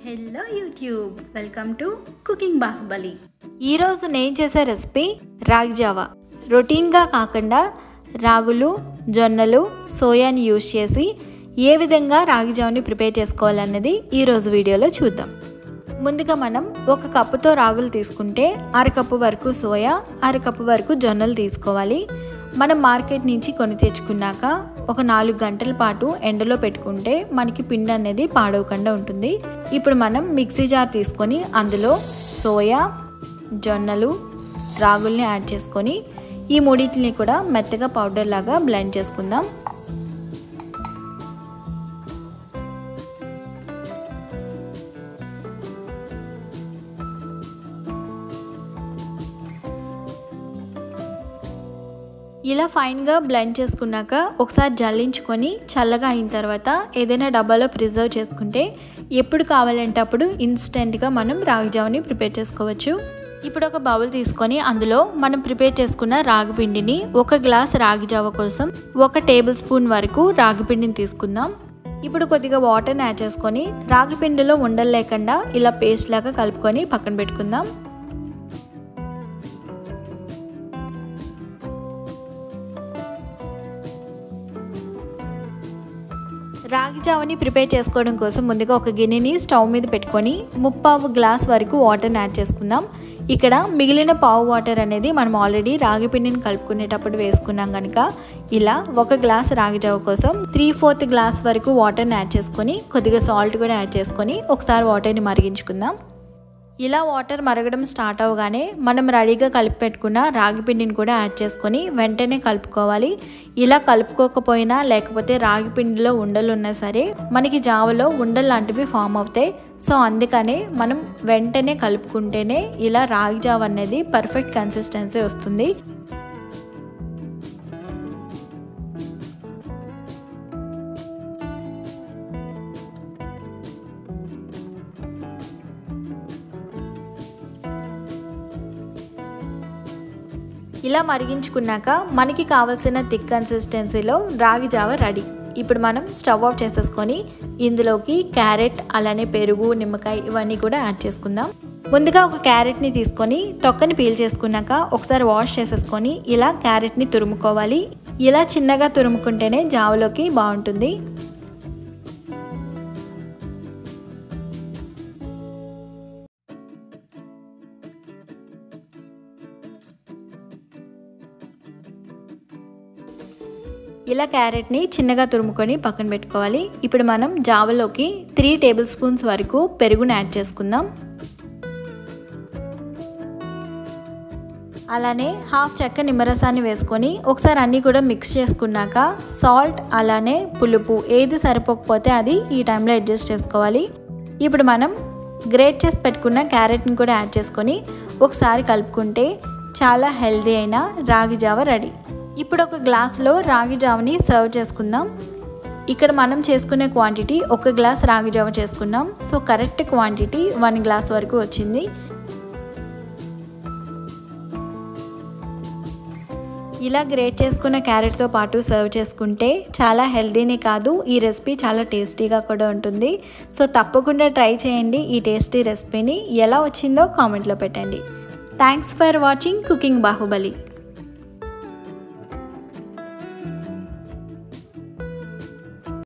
hello YouTube welcome to cooking Baahubali ఈరోజు నేను చేసే రెసిపీ రాగి జావా రొటీన్గా కాకుండా రాగులు జొన్నలు సోయాని యూజ్ చేసి ఏ విధంగా రాగి జావని ప్రిపేర్ చేసుకోవాలన్నది ఈరోజు వీడియోలో చూద్దాం ముందుగా మనం ఒక కప్పుతో రాగులు తీసుకుంటే అరకప్పు వరకు సోయా అరకప్పు వరకు జొన్నలు తీసుకోవాలి మనం మార్కెట్ నుంచి కొని తెచ్చుకున్నాక ఒక నాలుగు గంటల పాటు ఎండలో పెట్టుకుంటే మనకి పిండి అనేది పాడవకుండా ఉంటుంది ఇప్పుడు మనం మిక్సీ జార్ తీసుకొని అందులో సోయా జొన్నలు రాగుల్ని యాడ్ చేసుకొని ఈ మూడింటిని కూడా మెత్తగా పౌడర్ లాగా బ్లెండ్ చేసుకుందాం ఇలా ఫైన్గా బ్లెండ్ చేసుకున్నాక ఒకసారి జల్లించుకొని చల్లగా అయిన తర్వాత ఏదైనా డబ్బాలో ప్రిజర్వ్ చేసుకుంటే ఎప్పుడు కావాలంటే అప్పుడు ఇన్స్టెంట్గా మనం రాగి జావని ప్రిపేర్ చేసుకోవచ్చు ఇప్పుడు ఒక బౌల్ తీసుకొని అందులో మనం ప్రిపేర్ చేసుకున్న రాగి పిండిని ఒక గ్లాస్ రాగి జావ కోసం ఒక టేబుల్ స్పూన్ వరకు రాగి పిండిని తీసుకుందాం ఇప్పుడు కొద్దిగా వాటర్ని యాడ్ చేసుకొని రాగి పిండిలో ఉండలు లేకుండా ఇలా పేస్ట్ లాగా కలుపుకొని పక్కన పెట్టుకుందాం రాగి జావని ప్రిపేర్ చేసుకోవడం కోసం ముందుగా ఒక గిన్నెని స్టవ్ మీద పెట్టుకొని ముప్పావు గ్లాస్ వరకు వాటర్ని యాడ్ చేసుకుందాం ఇక్కడ మిగిలిన పావు వాటర్ అనేది మనం ఆల్రెడీ రాగి పిండిని కలుపుకునేటప్పుడు వేసుకున్నాం కనుక ఇలా ఒక గ్లాస్ రాగి జావ కోసం త్రీ ఫోర్త్ గ్లాస్ వరకు వాటర్ని యాడ్ చేసుకొని కొద్దిగా సాల్ట్ కూడా యాడ్ చేసుకొని ఒకసారి వాటర్ని మరిగించుకుందాం ఇలా వాటర్ మరగడం స్టార్ట్ అవగానే మనం రెడీగా కలిపి పెట్టుకున్న రాగి పిండిని కూడా యాడ్ చేసుకొని వెంటనే కలుపుకోవాలి ఇలా కలుపుకోకపోయినా లేకపోతే రాగి పిండిలో ఉండలు ఉన్నా సరే మనకి జావలో ఉండలు లాంటివి ఫామ్ అవుతాయి సో అందుకనే మనం వెంటనే కలుపుకుంటేనే ఇలా రాగి జావ అనేది పర్ఫెక్ట్ కన్సిస్టెన్సీ వస్తుంది ఇలా మరిగించుకున్నాక మనకి కావాల్సిన థిక్ కన్సిస్టెన్సీలో రాగి జావ రెడీ ఇప్పుడు మనం స్టవ్ ఆఫ్ చేసేసుకొని ఇందులోకి క్యారెట్ అలానే పెరుగు నిమ్మకాయ ఇవన్నీ కూడా యాడ్ చేసుకుందాం ముందుగా ఒక క్యారెట్ని తీసుకొని తొక్కని పీల్ చేసుకున్నాక ఒకసారి వాష్ చేసేసుకొని ఇలా క్యారెట్ని తురుముకోవాలి ఇలా చిన్నగా తురుముకుంటేనే జావలోకి బాగుంటుంది ఇలా క్యారెట్ని చిన్నగా తురుముకొని పక్కన పెట్టుకోవాలి ఇప్పుడు మనం జావలోకి త్రీ టేబుల్ స్పూన్స్ వరకు పెరుగుని యాడ్ చేసుకుందాం అలానే హాఫ్ చెక్క నిమ్మరసాన్ని వేసుకొని ఒకసారి అన్నీ కూడా మిక్స్ చేసుకున్నాక సాల్ట్ అలానే పులుపు ఏది సరిపోకపోతే అది ఈ టైంలో అడ్జస్ట్ చేసుకోవాలి ఇప్పుడు మనం గ్రేట్ చేసి పెట్టుకున్న క్యారెట్ని కూడా యాడ్ చేసుకొని ఒకసారి కలుపుకుంటే చాలా హెల్దీ అయిన రాగి జావ రెడీ ఇప్పుడు ఒక గ్లాస్లో రాగి జావని సర్వ్ చేసుకుందాం ఇక్కడ మనం చేసుకునే క్వాంటిటీ ఒక గ్లాస్ రాగి జావ చేసుకున్నాం so correct quantity one glass వరకు వచ్చింది ఇలా గ్రేట్ చేసుకున్న క్యారెట్తో పాటు సర్వ్ చేసుకుంటే చాలా హెల్దీనే కాదు ఈ రెసిపీ చాలా టేస్టీగా కూడా ఉంటుంది సో తప్పకుండా ట్రై చేయండి ఈ టేస్టీ రెసిపీని ఎలా వచ్చిందో కామెంట్లో పెట్టండి thanks for watching cooking Baahubali